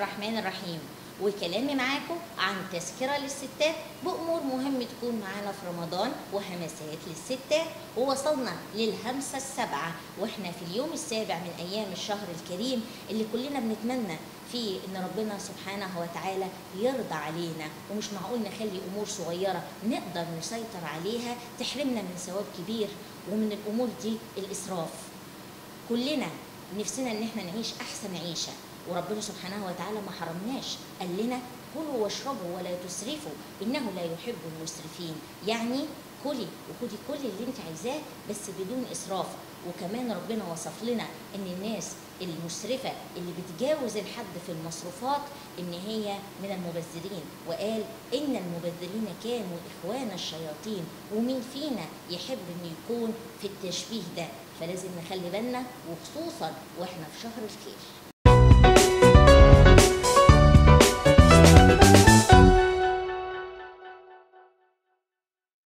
الرحمن الرحيم وكلامي معاكم عن تذكرة للستات بأمور مهم تكون معانا في رمضان وهمسات للستات ووصلنا للهمسة السبعة واحنا في اليوم السابع من أيام الشهر الكريم اللي كلنا بنتمنى فيه ان ربنا سبحانه وتعالى يرضى علينا ومش معقول نخلي امور صغيره نقدر نسيطر عليها تحرمنا من ثواب كبير ومن الامور دي الاسراف كلنا نفسنا ان احنا نعيش احسن عيشه وربنا سبحانه وتعالى ما حرمناش قال لنا كلوا واشربوا ولا تسرفوا انه لا يحب المسرفين يعني كلي وخدي كل اللي انت عايزاه بس بدون اسراف وكمان ربنا وصف لنا ان الناس المسرفه اللي بتجاوز الحد في المصروفات ان هي من المبذرين وقال ان المبذرين كانوا اخوان الشياطين ومين فينا يحب ان يكون في التشبيه ده فلازم نخلي بالنا وخصوصا واحنا في شهر الخير